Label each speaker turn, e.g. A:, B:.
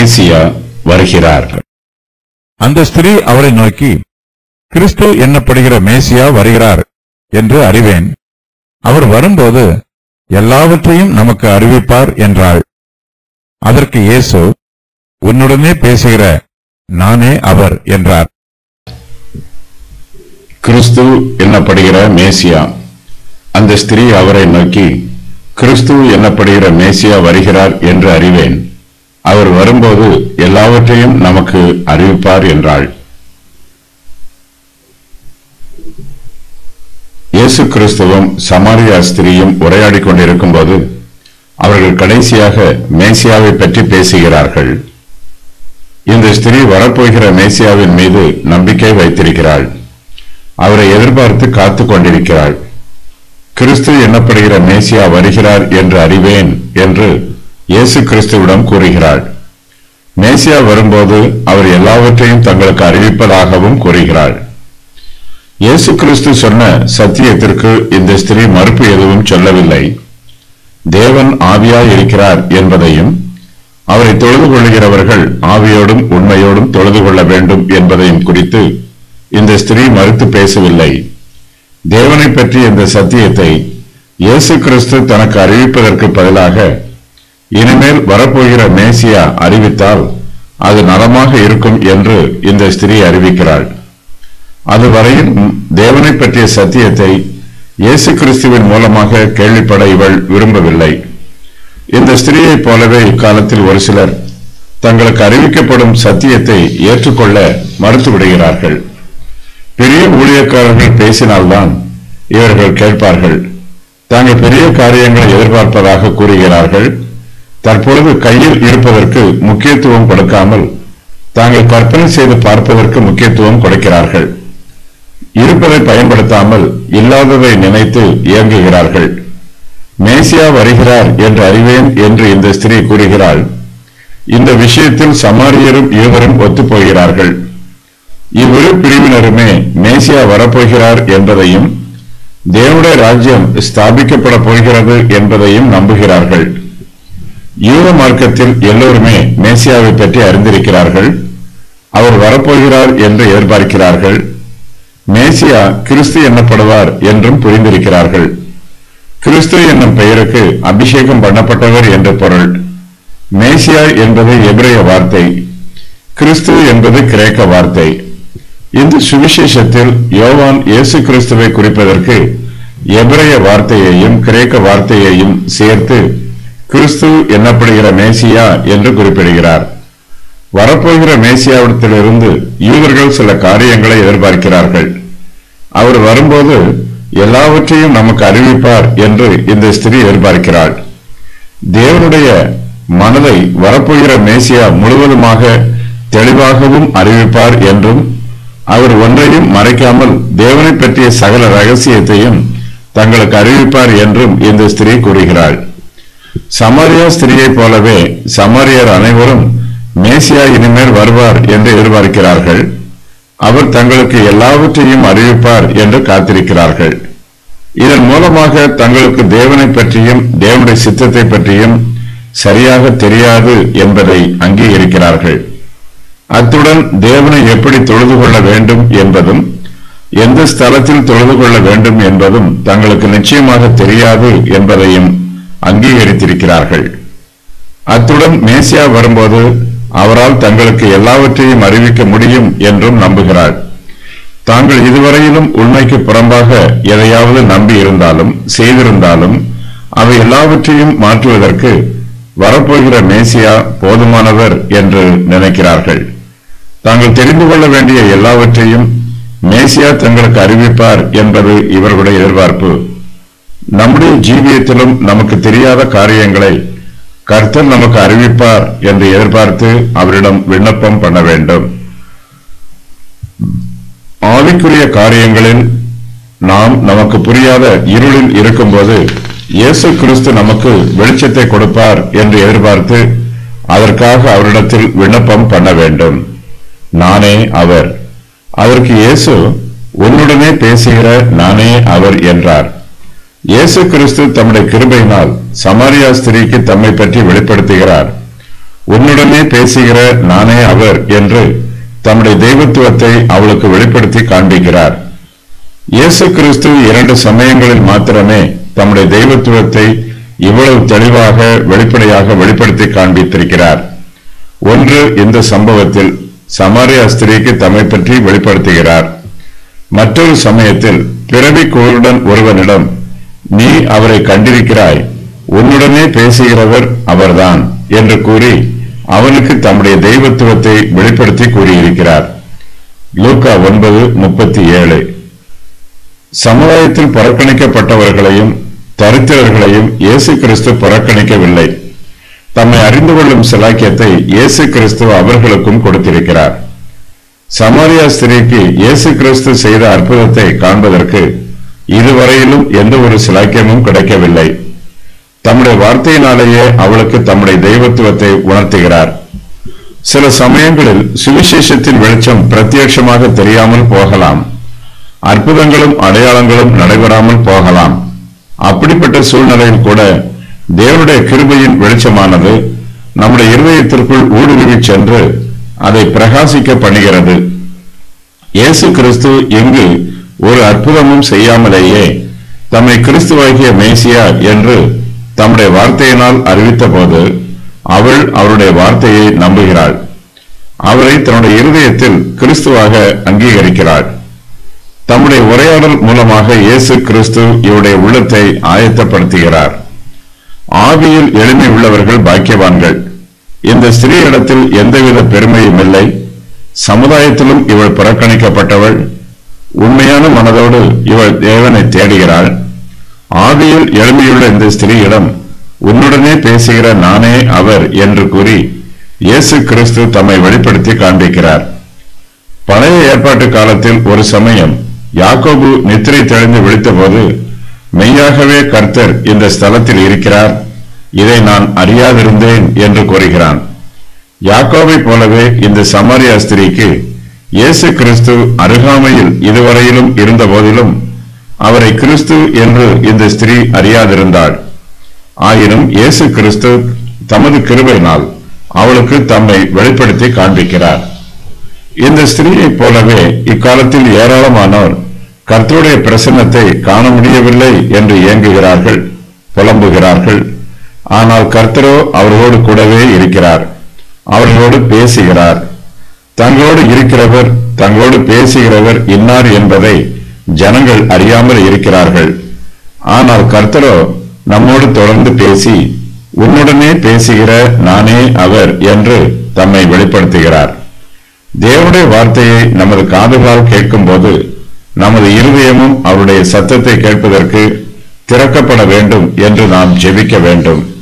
A: மேசியா வருகிறார்
B: அந்த ஸ்திரீ அவரை நோக்கி கிறிஸ்து என்னப்படுகிற மேசியா வருகிறார் என்று அறிவேன் அவர் வரும்போது எல்லாவற்றையும் நமக்கு அறிவிப்பார் என்றாள் அதற்கு இயேசு உன்னுடனே பேசுகிற நானே அவர் என்றார்
A: கிறிஸ்து என்னப்படுகிற மேசியா அந்த ஸ்திரீ அவரை நோக்கி கிறிஸ்து என்னப்படுகிற மேசியா வருகிறார் என்று அறிவேன் அவர் வரும்போது எல்லாவற்றையும் நமக்கு அறிவிப்பார் என்றாள் இயேசு கிறிஸ்துவும் சமாரியா ஸ்திரீயும் உரையாடிக் கொண்டிருக்கும் போது அவர்கள் கடைசியாக மேசியாவை பற்றி பேசுகிறார்கள் இந்த ஸ்திரீ வரப்போகிற மேசியாவின் மீது நம்பிக்கை வைத்திருக்கிறாள் அவரை எதிர்பார்த்து காத்துக் கொண்டிருக்கிறாள் கிறிஸ்து எண்ணப்படுகிற மேசியா வருகிறார் என்று அறிவேன் என்று இயேசு கிறிஸ்துவிடம் கூறுகிறாள் மேசியா வரும்போது அவர் எல்லாவற்றையும் தங்களுக்கு அறிவிப்பதாகவும் கூறுகிறாள் இயேசு கிறிஸ்து சொன்ன சத்தியத்திற்கு இந்த ஸ்திரீ மறுப்பு எதுவும் சொல்லவில்லை தேவன் ஆவியாய் இருக்கிறார் என்பதையும் அவரை தொழுது கொள்கிறவர்கள் ஆவியோடும் உண்மையோடும் தொழுது கொள்ள வேண்டும் என்பதையும் குறித்து இந்த ஸ்திரீ மறுத்து பேசவில்லை தேவனை பற்றிய இந்த சத்தியத்தை இயேசு கிறிஸ்து தனக்கு அறிவிப்பதற்கு பதிலாக இனிமேல் வரப்போகிற மேசியா அறிவித்தால் அது நலமாக இருக்கும் என்று இந்த ஸ்திரீ அறிவிக்கிறாள் அதுவரையில் தேவனை பற்றிய சத்தியத்தை இயேசு கிறிஸ்துவின் மூலமாக கேள்விப்பட இவள் விரும்பவில்லை இந்த ஸ்திரீயைப் போலவே இக்காலத்தில் ஒரு சிலர் தங்களுக்கு அறிவிக்கப்படும் சத்தியத்தை ஏற்றுக்கொள்ள மறுத்து விடுகிறார்கள் பெரிய ஊழியக்காரர்கள் பேசினால்தான் இவர்கள் கேட்பார்கள் தாங்கள் பெரிய காரியங்களை எதிர்பார்ப்பதாக கூறுகிறார்கள் தற்பொழுது கையில் இருப்பதற்கு முக்கியத்துவம் கொடுக்காமல் தாங்கள் கற்பனை செய்து பார்ப்பதற்கு முக்கியத்துவம் கொடுக்கிறார்கள் இருப்பதை பயன்படுத்தாமல் இல்லாததை நினைத்து இயங்குகிறார்கள் மேசியா வருகிறார் என்று அறிவேன் என்று இந்த ஸ்திரீ கூறுகிறாள் இந்த விஷயத்தில் சமாரியரும் யூதரும் ஒத்துப்போகிறார்கள் இவ்விரு பிரிவினருமே மேசியா வரப்போகிறார் என்பதையும் தேவனுடைய ராஜ்யம் ஸ்தாபிக்கப்பட போகிறது என்பதையும் நம்புகிறார்கள் யூத மார்க்கத்தில் எல்லோருமே மேசியாவை பற்றி அறிந்திருக்கிறார்கள் அவர் வரப்போகிறார் என்று எதிர்பார்க்கிறார்கள் மேசியா கிறிஸ்து எண்ணப்படுவார் என்றும் புரிந்திருக்கிறார்கள் கிறிஸ்து என்னும் பெயருக்கு அபிஷேகம் பண்ணப்பட்டவர் என்று பொருள் மேசியா என்பது எபிரேய வார்த்தை கிறிஸ்து என்பது கிரேக்க வார்த்தை இந்த சுவிசேஷத்தில் யோவான் இயேசு கிறிஸ்துவை குறிப்பதற்கு எபிரேய வார்த்தையையும் கிரேக்க வார்த்தையையும் சேர்த்து கிறிஸ்து எண்ணப்படுகிற மேசியா என்று குறிப்பிடுகிறார் வரப்போகிற மேசியாவிடத்திலிருந்து யூதர்கள் சில காரியங்களை எதிர்பார்க்கிறார்கள் அவர் வரும்போது எல்லாவற்றையும் நமக்கு அறிவிப்பார் என்று இந்த ஸ்திரீ எதிர்பார்க்கிறாள் தேவனுடைய மனதை வரப்போகிற மேசியா முழுவதுமாக தெளிவாகவும் அறிவிப்பார் என்றும் அவர் ஒன்றையும் மறைக்காமல் தேவனை பற்றிய சகல ரகசியத்தையும் தங்களுக்கு அறிவிப்பார் என்றும் இந்த ஸ்திரீ கூறுகிறாள் சமாரியா ஸ்திரீயைப் போலவே சமாரியர் அனைவரும் மேசியா இனிமேல் வருவார் என்று எதிர்பார்க்கிறார்கள் அவர் தங்களுக்கு எல்லாவற்றையும் அறிவிப்பார் என்று காத்திருக்கிறார்கள் இதன் மூலமாக தங்களுக்கு தேவனை பற்றியும் தேவனுடைய சித்தத்தை பற்றியும் சரியாக தெரியாது என்பதை அங்கீகரிக்கிறார்கள் அத்துடன் தேவனை எப்படி தொழுது கொள்ள வேண்டும் என்பதும் எந்த ஸ்தலத்தில் தொழுது கொள்ள வேண்டும் என்பதும் தங்களுக்கு நிச்சயமாக தெரியாது என்பதையும் அங்கீகரித்திருக்கிறார்கள் அத்துடன் மேசியா வரும்போது அவரால் தங்களுக்கு எல்லாவற்றையும் அறிவிக்க முடியும் என்றும் நம்புகிறாள் தாங்கள் இதுவரையிலும் உண்மைக்கு புறம்பாக எதையாவது நம்பி இருந்தாலும் செய்திருந்தாலும் அவை எல்லாவற்றையும் மாற்றுவதற்கு வரப்போகிற மேசியா போதுமானவர் என்று நினைக்கிறார்கள் தாங்கள் தெரிந்து கொள்ள வேண்டிய எல்லாவற்றையும் மேசியா தங்களுக்கு அறிவிப்பார் என்பது இவர்களுடைய எதிர்பார்ப்பு நம்முடைய ஜீவியத்திலும் நமக்கு தெரியாத காரியங்களை கர்த்தர் நமக்கு அறிவிப்பார் என்று எதிர்பார்த்து அவரிடம் விண்ணப்பம் பண்ண வேண்டும் ஆவிக்குரிய காரியங்களில் நாம் நமக்கு புரியாத இருளில் இருக்கும்போது இயேசு கிறிஸ்து நமக்கு வெளிச்சத்தை கொடுப்பார் என்று எதிர்பார்த்து அதற்காக அவரிடத்தில் விண்ணப்பம் பண்ண வேண்டும் நானே அவர் அதற்கு இயேசு உன்னுடனே பேசுகிற நானே அவர் என்றார் இயேசு கிறிஸ்து தம்முடைய கிருபையினால் சமாரியா ஸ்திரீக்கு தம்மை பற்றி வெளிப்படுத்துகிறார் உன்னுடனே பேசுகிற நானே அவர் என்று தம்முடைய தெய்வத்துவத்தை அவளுக்கு வெளிப்படுத்தி காண்பிக்கிறார் இயேசு கிறிஸ்து இரண்டு சமயங்களில் மாத்திரமே தம்முடைய தெய்வத்துவத்தை இவ்வளவு தெளிவாக வெளிப்படையாக வெளிப்படுத்தி காண்பித்திருக்கிறார் ஒன்று இந்த சம்பவத்தில் சமாரியா ஸ்திரீக்கு தம்மை பற்றி வெளிப்படுத்துகிறார் மற்றொரு சமயத்தில் பிறவி கோருடன் ஒருவனிடம் நீ அவரை கண்டிருக்கிறாய் உன்னுடனே பேசுகிறவர் அவர்தான் என்று கூறி அவனுக்கு தம்முடைய தெய்வத்துவத்தை வெளிப்படுத்தி கூறியிருக்கிறார் லூக்கா ஒன்பது முப்பத்தி ஏழு சமுதாயத்தில் புறக்கணிக்கப்பட்டவர்களையும் தரித்திரர்களையும் இயேசு கிறிஸ்து புறக்கணிக்கவில்லை தம்மை அறிந்து கொள்ளும் சிலாக்கியத்தை இயேசு கிறிஸ்து அவர்களுக்கும் கொடுத்திருக்கிறார் சமாரியா ஸ்திரீக்கு இயேசு கிறிஸ்து செய்த அற்புதத்தை காண்பதற்கு இதுவரையிலும் எந்த ஒரு சிலாக்கியமும் கிடைக்கவில்லை தம்முடைய வார்த்தையினாலேயே அவளுக்கு தம்முடைய தெய்வத்துவத்தை உணர்த்துகிறார் சில சமயங்களில் சுவிசேஷத்தின் வெளிச்சம் பிரத்யட்சமாக தெரியாமல் போகலாம் அற்புதங்களும் அடையாளங்களும் நடைபெறாமல் போகலாம் அப்படிப்பட்ட சூழ்நிலையில் கூட தேவனுடைய கிருபையின் வெளிச்சமானது நம்முடைய இருதயத்திற்குள் ஊடுருவி சென்று அதை பிரகாசிக்க பண்ணுகிறது இயேசு கிறிஸ்து எங்கு ஒரு அற்புதமும் செய்யாமலேயே தம்மை கிறிஸ்துவாகிய மேசியா என்று தம்முடைய வார்த்தையினால் அறிவித்த போது அவள் அவருடைய வார்த்தையை நம்புகிறாள் அவரை தன்னுடைய இருதயத்தில் கிறிஸ்துவாக அங்கீகரிக்கிறாள் தம்முடைய உரையாடல் மூலமாக இயேசு கிறிஸ்து இவருடைய உள்ளத்தை ஆயத்தப்படுத்துகிறார் ஆவியில் எளிமை உள்ளவர்கள் பாக்கியவான்கள் இந்த ஸ்திரீ இடத்தில் எந்தவித பெருமையும் இல்லை சமுதாயத்திலும் இவள் புறக்கணிக்கப்பட்டவள் உண்மையான மனதோடு இவள் தேவனை தேடுகிறாள் ஆவியில் எளிமையுள்ள இந்த ஸ்திரீயிடம் உன்னுடனே பேசுகிற நானே அவர் என்று கூறி இயேசு கிறிஸ்து தம்மை வெளிப்படுத்தி காண்பிக்கிறார் பழைய ஏற்பாட்டு காலத்தில் ஒரு சமயம் யாக்கோபு நித்திரை தெளிந்து விழித்தபோது மெய்யாகவே கர்த்தர் இந்த ஸ்தலத்தில் இருக்கிறார் இதை நான் அறியாதிருந்தேன் என்று கூறுகிறான் யாக்கோபை போலவே இந்த சமாரியா ஸ்திரீக்கு இயேசு கிறிஸ்து அருகாமையில் இதுவரையிலும் இருந்த போதிலும் அவரை கிறிஸ்து என்று இந்த ஸ்திரீ அறியாதிருந்தாள் ஆயினும் இயேசு கிறிஸ்து தமது கிருபையினால் அவளுக்கு தம்மை வெளிப்படுத்தி காண்பிக்கிறார் இந்த ஸ்திரீயைப் போலவே இக்காலத்தில் ஏராளமானோர் கர்த்தருடைய பிரசன்னத்தை காண முடியவில்லை என்று இயங்குகிறார்கள் புலம்புகிறார்கள் ஆனால் கர்த்தரோ அவர்களோடு கூடவே இருக்கிறார் அவர்களோடு பேசுகிறார் தங்களோடு இருக்கிறவர் தங்களோடு பேசுகிறவர் இன்னார் என்பதை ஜனங்கள் அறியாமல் இருக்கிறார்கள் ஆனால் கர்த்தரோ நம்மோடு தொடர்ந்து பேசி உன்னுடனே பேசுகிற நானே அவர் என்று தம்மை வெளிப்படுத்துகிறார் தேவனுடைய வார்த்தையை நமது காதுகளால் கேட்கும்போது நமது இருதயமும் அவருடைய சத்தத்தை கேட்பதற்கு திறக்கப்பட வேண்டும் என்று நாம் ஜெபிக்க வேண்டும்